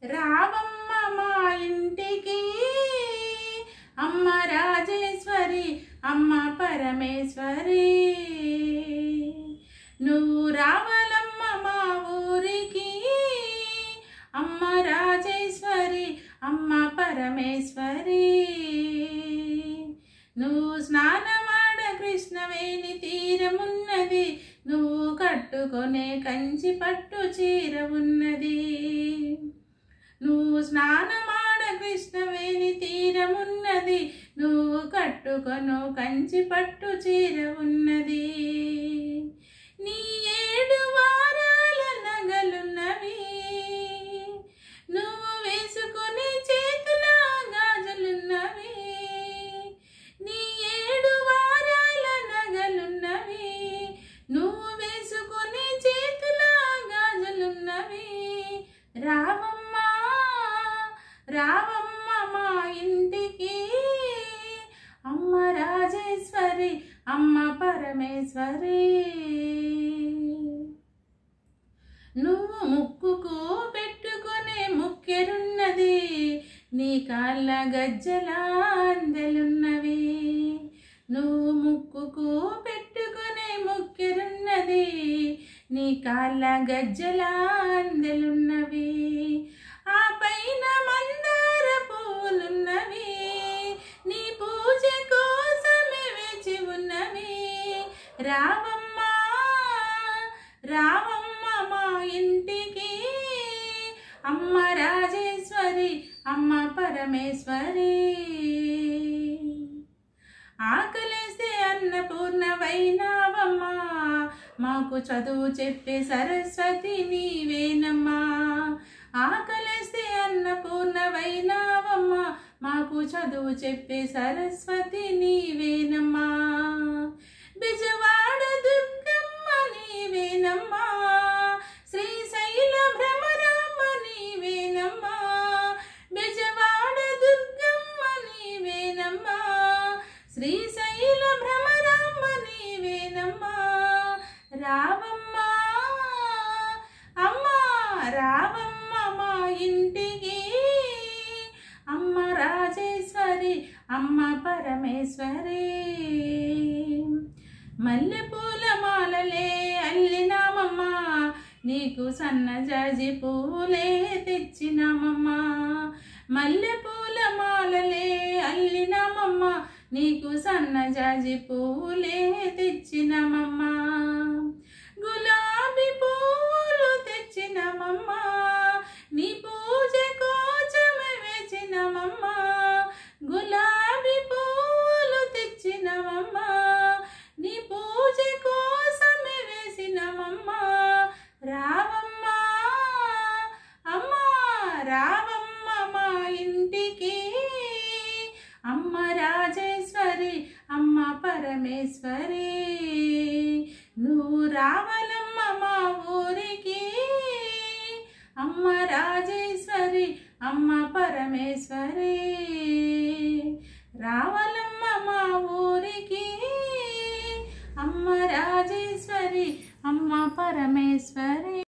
రావమ్మ మా ఇంటికి అమ్మ రాజేశ్వరి అమ్మ పరమేశ్వరి నువ్వు రావాలమ్మ మా ఊరికి అమ్మ రాజేశ్వరి అమ్మ పరమేశ్వరి నువ్వు స్నానమాడ కృష్ణవేణి తీరమున్నది నువ్వు కట్టుకొనే కంచి పట్టు చీర ఉన్నది నువ్వు స్నానమాడ కృష్ణవేణి తీరమున్నది నువ్వు కట్టుకొను కంచి పట్టు చీర ఉన్నది నీ ఏడు వారాల నగలున్నవి నువ్వు వేసుకునే చేతుల గాజులున్నవి నీ ఏడు వారాల నగలున్నవి నువ్వు వేసుకునే చేతుల గాజులున్నవి రావమ్మా రావమ్మ మా ఇంటికి అమ్మ రాజేశ్వరి అమ్మ పరమేశ్వరి నువ్వు ముక్కుకు పెట్టుకునే ముక్కెరున్నది నీ కాళ్ళ గజ్జల అందెలున్నవి నువ్వు ముక్కుకు పెట్టుకునే ముక్కెరున్నది నీ కాళ్ళ గజ్జల అందెలున్నవి ఆ పైన మందార పూలున్నవి నీ పూజ కోసమే వేచి ఉన్నవి రావమ్మా రావమ్మ మా ఇంటికి అమ్మ రాజేశ్వరి అమ్మ పరమేశ్వరి ఆకలేస్తే అన్నపూర్ణవైనావమ్మా మాకు చదువు చెప్పే సరస్వతి నీవేనమ్మా ఆకలేస్తే అన్నపూర్ణవైనావమ్మా మాకు చదువు చెప్పే సరస్వతి నీవేనమ్మా బిజవాడ దుర్గమ్మ నీవేనమ్మా శ్రీశైల భ్రమరామ నీవేనమ్మా బిజవాడ దుర్గమ్మ నీవేనమ్మా శ్రీశైల భ్రమరామ నీవేనమ్మా రావమ్మా అమ్మా రావమ్మ మా ఇంటికి అమ్మ రాజేశ్వరి అమ్మ పరమేశ్వరి మల్లెపూల మాలలే అల్లినామమ్మా నీకు సన్నజాజి పూలే తెచ్చినామమ్మా మల్లెపూల మాలలే అల్లినామమ్మా నీకు సన్నజాజి పూలే తెచ్చినామమ్మా గులాబీ పూలు తెచ్చినామమ్మా నీ పూజ కోచమే వేచినామమ్మా గులాబీ పూలు తెచ్చినామమ్మా నీ పూజ కోసమే వేసినామమ్మా రావమ్మా అమ్మా రావమ్మ మా ఇంటికి అమ్మ రాజేశ్వరి అమ్మ పరమేశ్వరి నువ్వు రావాలమ్మ మా ఊరికి అమ్మ రాజేశ్వరి అమ్మ పరమేశ్వరి రావాలమ్మ మా ఊరికి అమ్మ రాజేశ్వరి అమ్మ పరమేశ్వరి